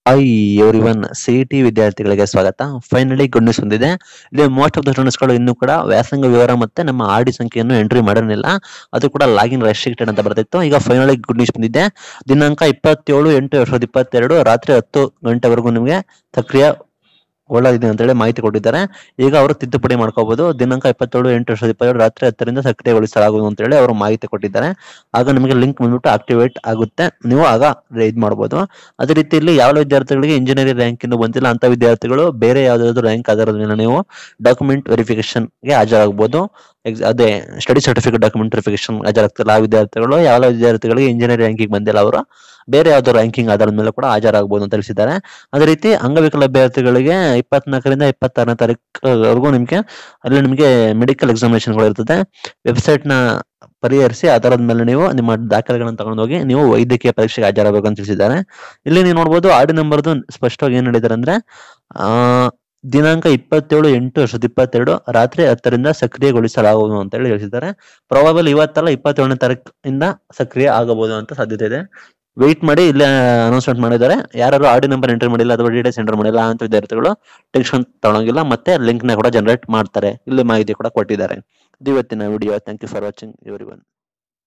hi everyone C T ವಿದ್ಯಾರ್ಥಿಗಳಿಗೆ ಸ್ವಾಗತ finally good news ಬಂದಿದೆ ಇಲ್ಲಿ ಮೋಸ್ಟ್ ಆಫ್ ದ ಸ್ಟೂಡೆಂಟ್ಸ್ಗಳು ಇನ್ನೂ ಕೂಡ ವ್ಯಾಸಂಗ ವಿವರ ಮತ್ತೆ ನಮ್ಮ ಆರ್ ಡಿ ಸಂಖ್ಯೆಯನ್ನು ಎಂಟ್ರಿ ಮಾಡಿರಲಿಲ್ಲ ಅದು ಕೂಡ ಲಾಗಿನ್ ರೆಸ್ಟ್ರಿಕ್ಟೆಡ್ ಅಂತ ಬರ್ತಿತ್ತು ಈಗ ಫೈನಲಿ ಗುಡ್ ನ್ಯೂಸ್ ಬಂದಿದೆ ದಿನಾಂಕ ಇಪ್ಪತ್ತೇಳು ಎಂಟು ಎರಡ್ ಸಾವಿರದ ಇಪ್ಪತ್ತೆರಡು ರಾತ್ರಿ ಹತ್ತು ಗಂಟೆವರೆಗೂ ನಿಮಗೆ ಸಕ್ರಿಯ ಒಳ್ಳೆದಿದೆ ಅಂತ ಹೇಳಿ ಮಾಹಿತಿ ಕೊಟ್ಟಿದ್ದಾರೆ ಈಗ ಅವರು ತಿದ್ದುಪಡಿ ಮಾಡ್ಕೋಬಹುದು ದಿನಾಂಕ ಇಪ್ಪತ್ತೇಳು ಎಂಟು ಎರಡ್ ಸಾವಿರದ ಇಪ್ಪತ್ತೆರಡು ರಾತ್ರಿ ಹತ್ತರಿಂದ ಸಕ್ರಿಯಗೊಳಿಸಲಾಗುವುದು ಅಂತ ಹೇಳಿ ಅವರು ಮಾಹಿತಿ ಕೊಟ್ಟಿದ್ದಾರೆ ಆಗ ನಿಮಗೆ ಲಿಂಕ್ ಬಂದ್ಬಿಟ್ಟು ಆಕ್ಟಿವೇಟ್ ಆಗುತ್ತೆ ನೀವು ಆಗ ಇದು ಮಾಡಬಹುದು ಅದೇ ರೀತಿಯಲ್ಲಿ ಯಾವ ವಿದ್ಯಾರ್ಥಿಗಳಿಗೆ ಇಂಜಿನಿಯರಿಂಗ್ ರ್ಯಾಂಕ್ ಇನ್ನು ಬಂದಿಲ್ಲ ಅಂತ ವಿದ್ಯಾರ್ಥಿಗಳು ಬೇರೆ ಯಾವ್ದಾದ್ರು ರ್ಯಾಂಕ್ ಆಧಾರದ ಮೇಲೆ ನೀವು ಡಾಕ್ಯುಮೆಂಟ್ ವೆರಿಫಿಕೇಶನ್ ಗೆ ಹಾಜರಾಗಬಹುದು ಎಕ್ಸ್- ಅದೇ ಸ್ಟಡಿ ಸರ್ಟಿಫಿಕೇಟ್ ಡಾಕ್ಯುಮೆಂಟ್ ವೆರಿಫಿಕೇಶನ್ ಹಾಜರಾಗ್ತಿಲ್ಲ ಆ ವಿದ್ಯಾರ್ಥಿಗಳು ಯಾವ ವಿದ್ಯಾರ್ಥಿಗಳಿಗೆ ಇಂಜಿನಿಯರಿಂಗ್ ರ್ಯಾಂಕಿಂಗ್ ಬಂದಿಲ್ಲ ಅವರು ಬೇರೆ ಯಾವ್ದೋ ರ್ಯಾಂಕಿಂಗ್ ಆಧಾರದ ಮೇಲೆ ಕೂಡ ಹಾಜರಾಗಬಹುದು ಅಂತ ತಿಳಿಸಿದ್ದಾರೆ ಅದೇ ರೀತಿ ಅಂಗವಿಕಲ ಅಭ್ಯರ್ಥಿಗಳಿಗೆ ಇಪ್ಪತ್ನಾಲ್ಕರಿಂದ ಇಪ್ಪತ್ತಾರನೇ ತಾರೀಕುವರೆಗೂ ನಿಮಗೆ ಅಲ್ಲಿ ನಿಮಗೆ ಮೆಡಿಕಲ್ ಎಕ್ಸಾಮಿನೇಷನ್ಗಳು ಇರ್ತದೆ ವೆಬ್ಸೈಟ್ ನ ಪರಿಹರಿಸಿ ಆಧಾರದ ಮೇಲೆ ನೀವು ನಿಮ್ಮ ದಾಖಲೆಗಳನ್ನು ತಗೊಂಡು ಹೋಗಿ ನೀವು ವೈದ್ಯಕೀಯ ಪರೀಕ್ಷೆಗೆ ಹಾಜರಾಗಬೇಕು ಅಂತ ತಿಳಿಸಿದ್ದಾರೆ ಇಲ್ಲಿ ನೀವು ನೋಡ್ಬೋದು ಆಡಿ ನಂಬರ್ದು ಸ್ಪಷ್ಟವಾಗಿ ಏನ್ ಹೇಳಿದ್ದಾರೆ ಅಂದ್ರೆ ಆ ದಿನಾಂಕ ಇಪ್ಪತ್ತೇಳು ಎಂಟು ಎರಡ್ ಸಾವಿರದ ಇಪ್ಪತ್ತೆರಡು ರಾತ್ರಿ ಹತ್ತರಿಂದ ಸಕ್ರಿಯಗೊಳಿಸಲಾಗುವುದು ಅಂತ ಹೇಳಿ ತಿಳಿಸಿದ್ದಾರೆ ಪ್ರಾಬಬಲ್ ಇವತ್ತಲ್ಲ ಇಪ್ಪತ್ತೇಳನೇ ತಾರೀಕಿಂದ ಸಕ್ರಿಯ ಆಗಬಹುದು ಅಂತ ಸಾಧ್ಯತೆ ಇದೆ ವೆಯ್ಟ್ ಮಾಡಿ ಇಲ್ಲಿ ಅನೌನ್ಸ್ಮೆಂಟ್ ಮಾಡಿದ್ದಾರೆ ಯಾರು ಆಡಿ ನಂಬರ್ ಎಂಟರ್ ಮಾಡಿಲ್ಲ ಅಥವಾ ಡೀಟೇಲ್ಸ್ ಎಂಟರ್ ಮಾಡಿಲ್ಲ ಅಂತ ವಿದ್ಯಾರ್ಥಿಗಳು ಟೆನ್ಷನ್ ತಗೊಳಂಗಿಲ್ಲ ಮತ್ತೆ ಲಿಂಕ್ ನ ಕೂಡ ಜನರೇಟ್ ಮಾಡ್ತಾರೆ ಇಲ್ಲಿ ಮಾಹಿತಿ ಕೂಡ ಕೊಟ್ಟಿದ್ದಾರೆ ಇದು ಇವತ್ತಿನ video thank you for watching every one